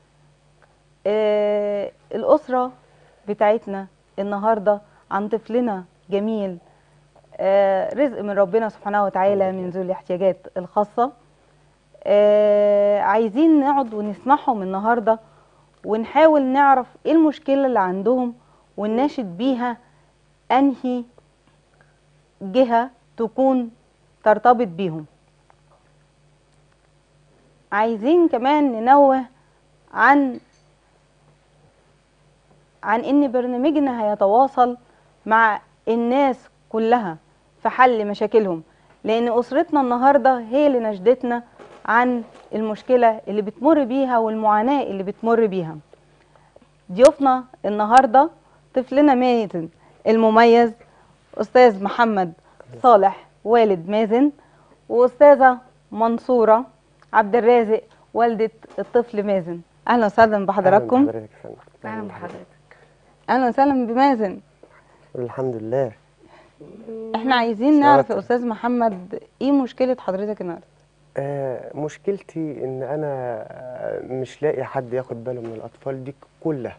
آه الأسرة بتاعتنا النهاردة عن طفلنا جميل آه، رزق من ربنا سبحانه وتعالى من ذوي الاحتياجات الخاصة آه، عايزين نقعد ونسمعهم النهاردة ونحاول نعرف ايه المشكلة اللي عندهم ونناشد بيها انهي جهة تكون ترتبط بيهم عايزين كمان ننوه عن عن ان برنامجنا هيتواصل مع الناس كلها في حل مشاكلهم لان اسرتنا النهارده هي اللي نشدتنا عن المشكله اللي بتمر بيها والمعاناه اللي بتمر بيها ضيوفنا النهارده طفلنا مازن المميز استاذ محمد صالح والد مازن واستاذه منصوره عبد الرازق والده الطفل مازن اهلا وسهلا بحضراتكم
أهلاً بحضرتك يا فندم.
اهلا بحضرتك اهلا وسهلا بمازن
الحمد لله
احنا عايزين نعرف يا
شرفت.
استاذ محمد ايه مشكله حضرتك النهارده
آه مشكلتي ان انا آه، مش لاقي حد ياخد باله من الاطفال دي كلها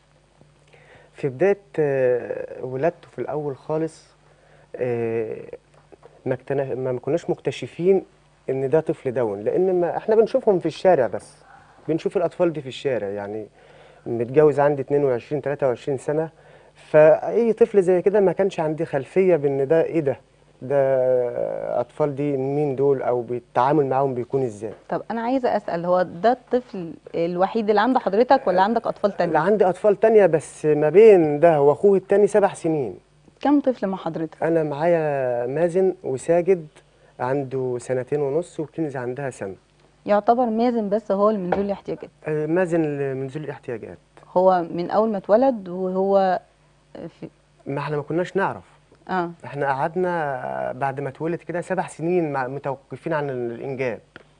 في بدايه آه، ولادته في الاول خالص آه، ما اكتنا- ما كناش مكتشفين ان ده طفل داون لان ما احنا بنشوفهم في الشارع بس بنشوف الاطفال دي في الشارع يعني متجوز عندي 22 23 سنه فاي طفل زي كده ما كانش عندي خلفيه بان ده ايه ده ده اطفال دي مين دول او التعامل معاهم بيكون ازاي
طب انا عايزه اسال هو ده الطفل الوحيد اللي عند حضرتك ولا عندك اطفال
اللي
تانية
عندي اطفال تانية بس ما بين ده واخوه التاني سبع سنين
كم طفل مع حضرتك
انا معايا مازن وساجد عنده سنتين ونص وكنز عندها سنه
يعتبر مازن بس هو اللي من ذوي الاحتياجات
آه، مازن من ذوي الاحتياجات
هو من اول ما اتولد وهو في
ما احنا ما كناش نعرف
اه
احنا قعدنا بعد ما اتولد كده سبع سنين مع- متوقفين عن الانجاب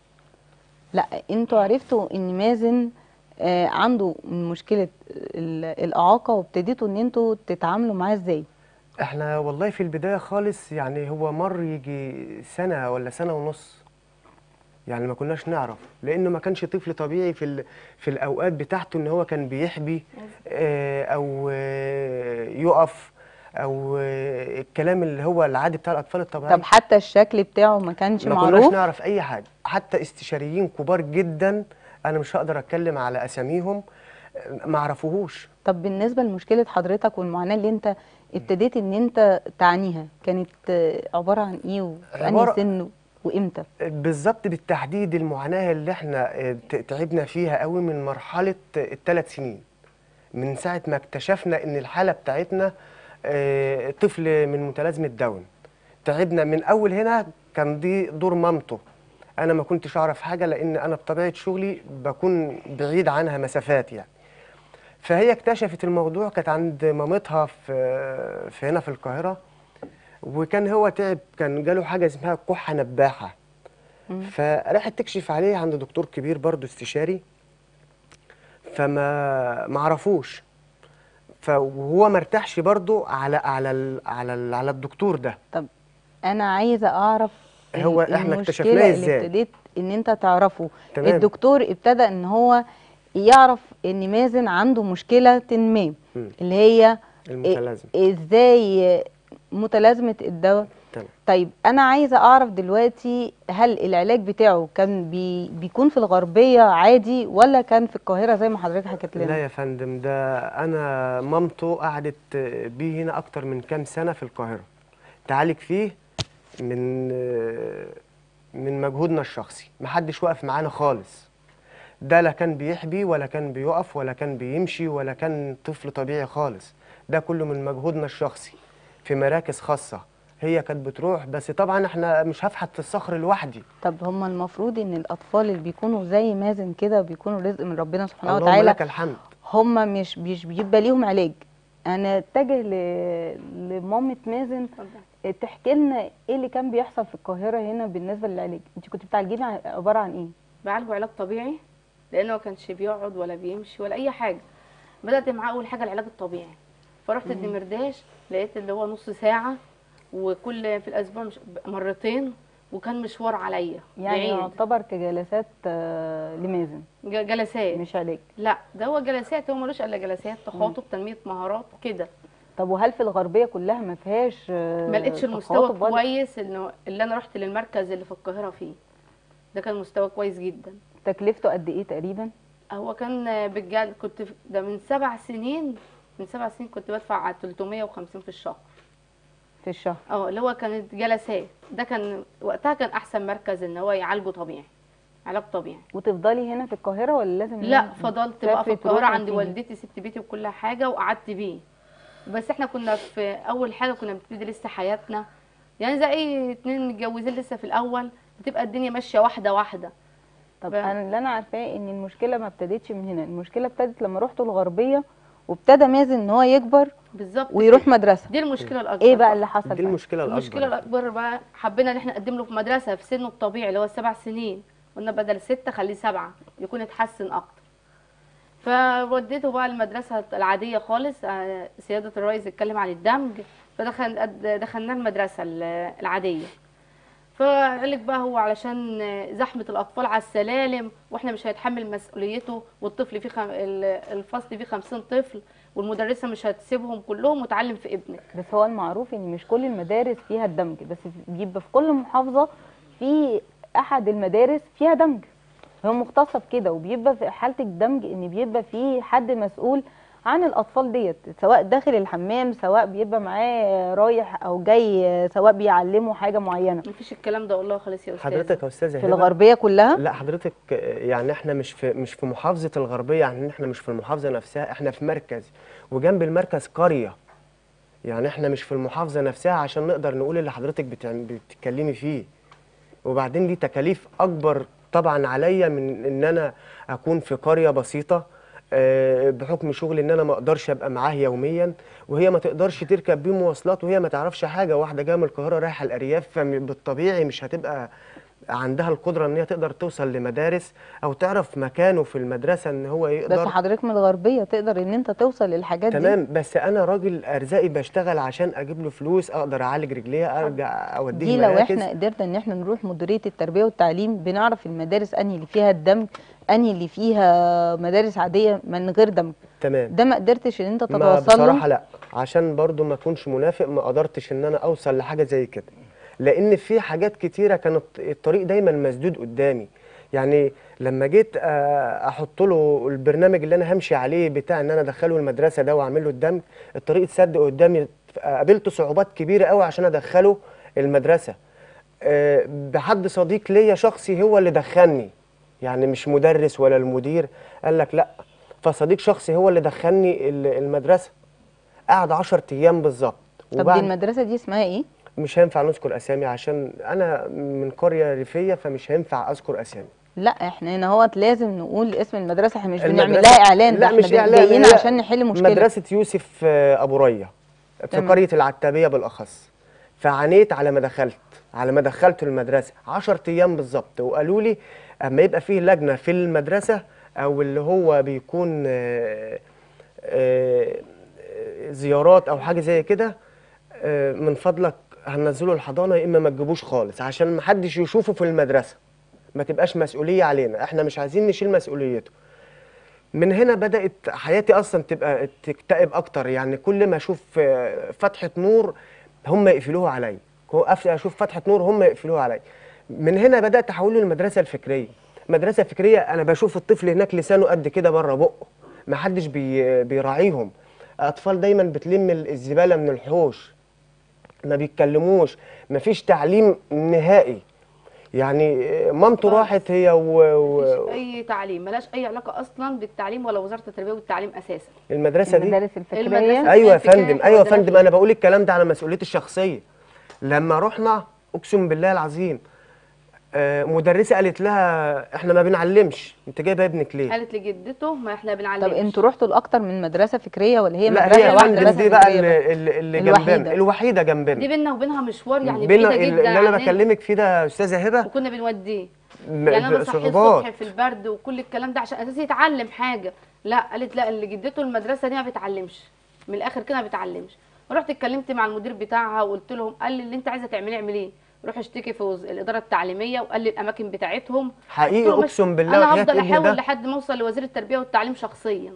لا انتوا عرفتوا ان مازن آه عنده مشكله ال- الاعاقه وابتديتوا ان انتوا تتعاملوا معاه ازاي
احنا والله في البداية خالص يعني هو مر يجي سنة ولا سنة ونص يعني ما كناش نعرف لانه ما كانش طفل طبيعي في ال- في الاوقات بتاعته ان هو كان بيحبي آه، او آه، يقف او آه، الكلام اللي هو العادي بتاع الاطفال الطبيعي
طب حتى الشكل بتاعه ما كانش
ما كناش
معروف
نعرف اي حاجه حتى استشاريين كبار جدا انا مش هقدر اتكلم على اساميهم آه، ما عرفوهوش
طب بالنسبه لمشكله حضرتك والمعاناه اللي انت ابتديت ان انت تعانيها كانت آه، عباره عن ايه وفي انهي
عبارة-
سن وامتى
بالظبط بالتحديد المعاناة اللي احنا اه، ت- تعبنا فيها قوي من مرحلة الثلاث سنين من ساعة ما اكتشفنا ان الحالة بتاعتنا اه، طفل من متلازمة داون تعبنا من اول هنا كان دي دور مامته انا ما كنتش اعرف حاجة لان انا بطبيعة شغلي بكون بعيد عنها مسافات يعني فهي اكتشفت الموضوع كانت عند مامتها في في هنا في القاهرة وكان هو تعب كان جاله حاجة اسمها كحة نباحة فراحت تكشف عليه عند دكتور كبير برضه استشاري فما ما عرفوش فهو ما ارتاحش برضه على على ال- على ال- على الدكتور ده
طب انا عايزه اعرف ال-
هو إحنا
المشكلة
اكتشفناه
اللي
إزاي؟
ابتديت ان انت تعرفه
تمام.
الدكتور ابتدى ان هو يعرف ان مازن عنده مشكله ما
مم.
اللي هي
المتلازمة.
إ- ازاي متلازمه الدواء
تمام
طيب انا عايزه اعرف دلوقتي هل العلاج بتاعه كان بي بيكون في الغربيه عادي ولا كان في القاهره زي ما حضرتك حكيت لنا
لا يا فندم ده انا مامته قعدت بيه هنا اكتر من كام سنه في القاهره تعالج فيه من من مجهودنا الشخصي محدش وقف معانا خالص ده لا كان بيحبي ولا كان بيقف ولا كان بيمشي ولا كان طفل طبيعي خالص ده كله من مجهودنا الشخصي في مراكز خاصه هي كانت بتروح بس طبعا احنا مش هفحت في الصخر لوحدي
طب هم المفروض ان الاطفال اللي بيكونوا زي مازن كده بيكونوا رزق من ربنا سبحانه
اللهم
وتعالى
لك الحمد
هم مش مش بيبقى ليهم علاج انا اتجه ل... لمامة مازن تحكي لنا ايه اللي كان بيحصل في القاهره هنا بالنسبه للعلاج انت كنت بتعالجيني عن- عباره عن ايه
بعالجه علاج طبيعي لانه ما كانش بيقعد ولا بيمشي ولا اي حاجه بدات معاه اول حاجه العلاج الطبيعي فرحت الدمرداش لقيت اللي هو نص ساعه وكل في الاسبوع مش مرتين وكان مشوار عليا
يعني
بعيد
يعتبر كجلسات آه، لمازن
ج- جلسات
مش علاج
لا ده هو جلسات هو ملوش الا جلسات تخاطب تنميه مهارات كده
طب وهل في الغربيه كلها ما فيهاش آه،
ما لقيتش المستوى
تخاطب ولا-
كويس انه اللي انا رحت للمركز اللي في القاهره فيه ده كان مستوى كويس جدا
تكلفته قد ايه تقريبا
هو كان بالجد كنت في- ده من سبع سنين من سبع سنين كنت بدفع 350 في الشهر
في الشهر
اه اللي هو كانت جلسات ده كان وقتها كان احسن مركز ان هو يعالجه طبيعي علاج طبيعي
وتفضلي هنا في القاهره ولا لازم
لا
هنا
فضلت بقى في
تسافري
القاهره
تروحي
عند
وتيجي؟
والدتي سبت بيتي وكل حاجه وقعدت بيه بس احنا كنا في اول حاجه كنا بنبتدي لسه حياتنا يعني زي اي اتنين متجوزين لسه في الاول بتبقى الدنيا ماشيه واحده واحده
طب
ف-
انا اللي انا عارفاه ان المشكله ما ابتدتش من هنا المشكله ابتدت لما رحتوا الغربيه وابتدى مازن ان هو يكبر
بالظبط
ويروح
كده.
مدرسه
دي المشكله الاكبر
ايه بقى اللي حصل
دي
بقى؟
المشكله الاكبر
المشكله الاكبر بقى حبينا ان احنا نقدم له في مدرسه في سنه الطبيعي اللي هو السبع سنين قلنا بدل ستة خليه سبعة يكون اتحسن اكتر فوديته بقى المدرسه العاديه خالص آه، سياده الرئيس اتكلم عن الدمج فدخل قد- دخلناه المدرسه ال- العاديه فقال لك بقى هو علشان زحمه الاطفال على السلالم واحنا مش هيتحمل مسؤوليته والطفل فيه خم... ال- الفصل فيه 50 طفل والمدرسه مش هتسيبهم كلهم وتعلم في ابنك
بس هو المعروف ان مش كل المدارس فيها الدمج بس بيبقى في كل محافظه في احد المدارس فيها دمج هو مختصه بكده وبيبقى في حاله الدمج ان بيبقى في حد مسؤول عن الاطفال ديت سواء داخل الحمام سواء بيبقى معاه رايح او جاي سواء بيعلمه حاجه معينه
مفيش الكلام ده والله خالص يا استاذ
حضرتك يا استاذه
في
هبة،
الغربيه كلها
لا حضرتك آه، يعني احنا مش في مش في محافظه الغربيه يعني احنا مش في المحافظه نفسها احنا في مركز وجنب المركز قريه يعني احنا مش في المحافظه نفسها عشان نقدر نقول اللي حضرتك بتعم- بتتكلمي فيه وبعدين دي تكاليف اكبر طبعا عليا من ان انا اكون في قريه بسيطه آه، بحكم شغل ان انا ما اقدرش ابقى معاه يوميا وهي ما تقدرش تركب بيه مواصلات وهي ما تعرفش حاجه واحده جايه من القاهره رايحه الارياف فبالطبيعي مش هتبقى عندها القدره ان هي تقدر توصل لمدارس او تعرف مكانه في المدرسه ان هو
بس
يقدر
حضرتك من الغربيه تقدر ان انت توصل للحاجات دي
تمام بس انا راجل ارزاقي بشتغل عشان اجيب له فلوس اقدر اعالج رجليه ارجع اوديه
دي لو
مراكز.
احنا قدرنا ان احنا نروح مديريه التربيه والتعليم بنعرف المدارس انهي اللي فيها الدمج انهي اللي فيها مدارس عاديه من غير دمج
تمام
ده ما قدرتش ان انت
ما
تتوصل
بصراحه
له
لا عشان برضو ما اكونش منافق ما قدرتش ان انا اوصل لحاجه زي كده لان في حاجات كتيره كانت الطريق دايما مسدود قدامي يعني لما جيت آه، احط له البرنامج اللي انا همشي عليه بتاع ان انا ادخله المدرسه ده واعمل له الدمج الطريق اتسد قدامي قابلت صعوبات كبيره قوي عشان ادخله المدرسه آه، بحد صديق ليا شخصي هو اللي دخلني يعني مش مدرس ولا المدير قال لك لا فصديق شخصي هو اللي دخلني ال- المدرسه قعد 10 ايام بالظبط
طب دي
وبعد
المدرسه دي اسمها ايه
مش هينفع نذكر اسامي عشان انا من قريه ريفيه فمش هينفع اذكر اسامي
لا احنا هنا هوت لازم نقول اسم المدرسه احنا مش بنعمل
المدرسة-
لها اعلان ده
لا
احنا
مش
بن-
اعلان
جايين
هي
عشان نحل مشكله
مدرسه يوسف آه، ابو ريه في
تمام.
قريه العتابيه بالاخص فعانيت على ما دخلت على ما دخلت المدرسه 10 ايام بالظبط وقالوا لي اما يبقى فيه لجنه في المدرسه او اللي هو بيكون آه، آه، زيارات او حاجه زي كده آه، من فضلك هننزله الحضانه يا اما ما تجيبوش خالص عشان ما حدش يشوفه في المدرسه ما تبقاش مسؤوليه علينا احنا مش عايزين نشيل مسؤوليته من هنا بدات حياتي اصلا تبقى تكتئب اكتر يعني كل ما اشوف آه، فتحه نور هم يقفلوها عليا كو- أف- اشوف فتحه نور هم يقفلوها عليا من هنا بدات احوله للمدرسه الفكريه مدرسه فكريه انا بشوف الطفل هناك لسانه قد كده بره بقه ما حدش بي بيراعيهم اطفال دايما بتلم الزباله من الحوش ما بيتكلموش ما فيش تعليم نهائي يعني آه، مامته
خالص.
راحت هي و...
مفيش
و...
اي تعليم ملاش اي علاقه اصلا بالتعليم ولا وزاره التربيه والتعليم اساسا
المدرسه دي
المدارس الفكريه
المدرسة
ايوه يا
الفكرية
فندم
إحنا
ايوه يا
ودينا
فندم
فيها.
انا بقول الكلام ده على مسؤوليتي الشخصيه لما رحنا اقسم بالله العظيم آه، مدرسه قالت لها احنا ما بنعلمش انت جايبه ابنك ليه
قالت لجدته ما احنا بنعلمش
طب انتوا رحتوا لاكتر من مدرسه فكريه ولا هي
لا
مدرسه
هي يا
واحده
فندم
بس
دي بقى
فكرية
اللي,
بس؟
اللي, اللي
الوحيدة.
جنبنا الوحيده
دي
جنبنا
بينا وبينها مشوار يعني
بينا
بعيده
اللي
جدا
اللي انا
عننا.
بكلمك فيه ده يا استاذه هبه
وكنا بنوديه
م-
يعني انا صحيت
صعوبات
الصبح في البرد وكل الكلام ده عشان اساسي يتعلم حاجه لا قالت لا اللي جدته المدرسه دي ما بتعلمش من الاخر كده ما بتعلمش رحت اتكلمت مع المدير بتاعها وقلت لهم قال لي اللي انت عايزه تعمليه اعمليه روح اشتكي في وز- الاداره التعليميه وقال لي الاماكن بتاعتهم قلت
حقيقي
له مش-
اقسم بالله
انا
وحياة
هفضل
ابني
احاول
ده
لحد ما اوصل لوزير التربيه والتعليم شخصيا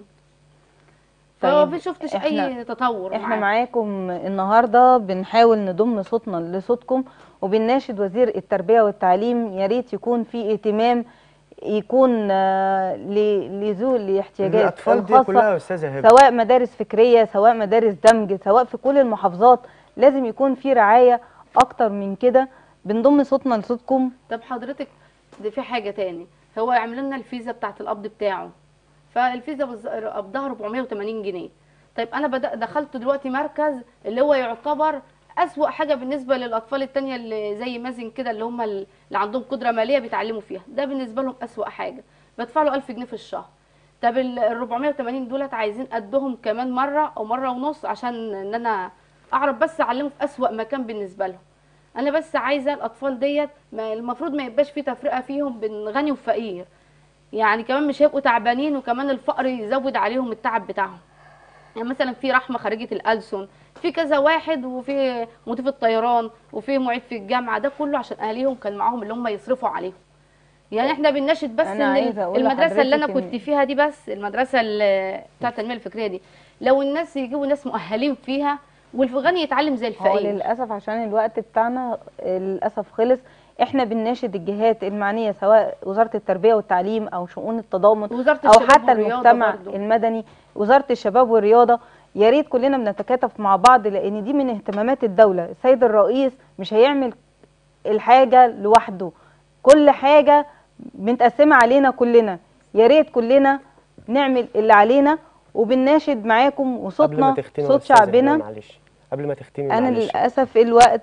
طيب،
فما شفتش
إحنا-
اي تطور
احنا
معاه.
معاكم النهارده بنحاول نضم صوتنا لصوتكم وبنناشد وزير التربيه والتعليم يا ريت يكون في اهتمام يكون آه، ل- لذوي الاحتياجات
الاطفال دي
الخاصه
كلها يا استاذه هبه
سواء مدارس فكريه سواء مدارس دمج سواء في كل المحافظات لازم يكون في رعايه اكتر من كده بنضم صوتنا لصوتكم
طب حضرتك ده في حاجه تاني هو يعمل لنا الفيزا بتاعت القبض بتاعه فالفيزا بز- قبضها 480 جنيه طيب انا بدأ دخلت دلوقتي مركز اللي هو يعتبر أسوأ حاجة بالنسبة للأطفال التانية اللي زي مازن كده اللي هم اللي عندهم قدرة مالية بيتعلموا فيها ده بالنسبة لهم أسوأ حاجة بدفع له 1000 جنيه في الشهر طب ال 480 دولت عايزين قدهم كمان مرة أو مرة ونص عشان إن أنا أعرف بس أعلمه في أسوأ مكان بالنسبة لهم انا بس عايزه الاطفال ديت ما المفروض ما يبقاش في تفرقه فيهم بين غني وفقير يعني كمان مش هيبقوا تعبانين وكمان الفقر يزود عليهم التعب بتاعهم يعني مثلا في رحمه خريجه الألسن في كذا واحد وفي مضيف الطيران وفي معيد في الجامعه ده كله عشان اهاليهم كان معاهم اللي هم يصرفوا عليهم يعني احنا بنناشد بس
أنا
ان
عايزة أقول
المدرسه اللي انا
لحضرتك إن-
كنت فيها دي بس المدرسه اللي بتاعه التنميه الفكريه دي لو الناس يجيبوا ناس مؤهلين فيها والغني يتعلم زي
هو
الفقير
للاسف عشان الوقت بتاعنا للاسف خلص احنا بنناشد الجهات المعنيه سواء وزاره التربيه والتعليم او شؤون التضامن
وزاره
او
الشباب
حتى
والرياضة
المجتمع
برضو.
المدني وزاره الشباب والرياضه يا ريت كلنا بنتكاتف مع بعض لان دي من اهتمامات الدوله السيد الرئيس مش هيعمل الحاجه لوحده كل حاجه متقسمه علينا كلنا يا ريت كلنا نعمل اللي علينا وبنناشد معاكم
قبل ما
وصوتنا
تختمي يا
صوت
أستاذة هبة،
شعبنا
معلش قبل ما تختمي
انا
معلش
للاسف الوقت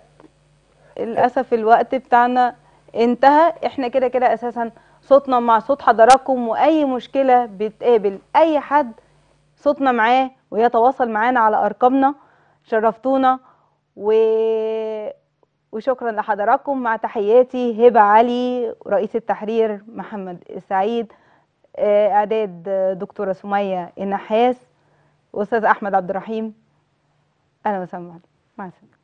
للاسف الوقت بتاعنا انتهى احنا كده كده اساسا صوتنا مع صوت حضراتكم واي مشكله بتقابل اي حد صوتنا معاه ويتواصل معانا على ارقامنا شرفتونا و... وشكرا لحضراتكم مع تحياتي هبه علي رئيس التحرير محمد السعيد آه، اعداد آه، دكتوره سميه النحاس واستاذ احمد عبد الرحيم اهلا وسهلا معكم. مع السلامه